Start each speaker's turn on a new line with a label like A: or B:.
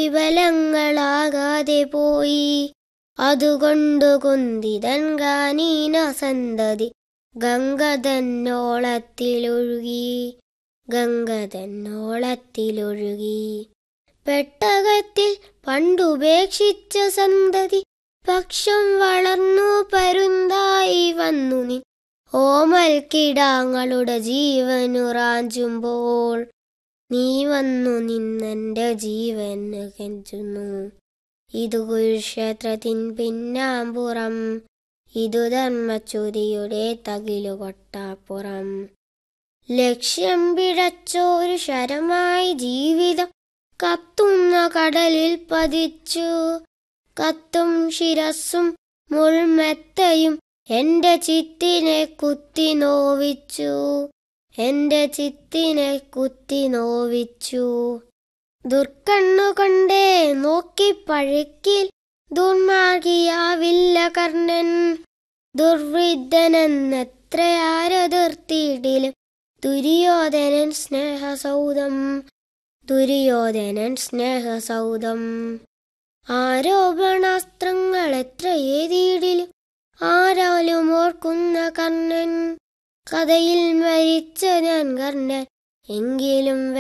A: വിഫലങ്ങളാകാതെ പോയി അതുകൊണ്ടു കുന്തിതൻ ഗാനീന സന്തതി ഗംഗതന്നോളത്തിലൊഴുകി ഗംഗതന്നോളത്തിലൊഴുകി പെട്ടകത്തിൽ പണ്ടുപേക്ഷിച്ച സന്തതി പക്ഷം വളർന്നു പരുന്തായി വന്നു നിൻ ഓമൽ കിടാങ്ങളുടെ ജീവനുറാഞ്ചുമ്പോൾ നീ വന്നു നിന്നെന്റെ ജീവന് കെഞ്ചുന്നു ഇതു കുരുക്ഷേത്രത്തിൻ പിന്നാമ്പുറം ഇതു ധർമ്മച്ചുരിയുടെ തകിലു കൊട്ടാപ്പുറം ലക്ഷ്യം പിഴച്ചൊരു ശരമായി ജീവിതം കത്തുന്ന കടലിൽ പതിച്ചു കത്തും ശിരസ്സും മുൾമെത്തയും എന്റെ ചിത്തിനെ കുത്തി നോവിച്ചു എന്റെ ചിത്തിനെ കുത്തി നോവിച്ചു ദുർക്കണ്ണുകൊണ്ടേ നോക്കി പഴുക്കിൽ ദുർമാർഗിയാവില്ല കർണൻ ദുർവൃദ്ധനെന്നെത്ര ആരതിർത്തിയിടിലും ദുര്യോധനൻ സ്നേഹസൗദം ദുര്യോധനൻ സ്നേഹസൗദം ആരോപണാസ്ത്രങ്ങൾ എത്ര ഏതിയിടിലും ആരാലും ഓർക്കുന്ന കർണൻ കഥയിൽ മരിച്ച ഞാൻ കർണൻ എങ്കിലും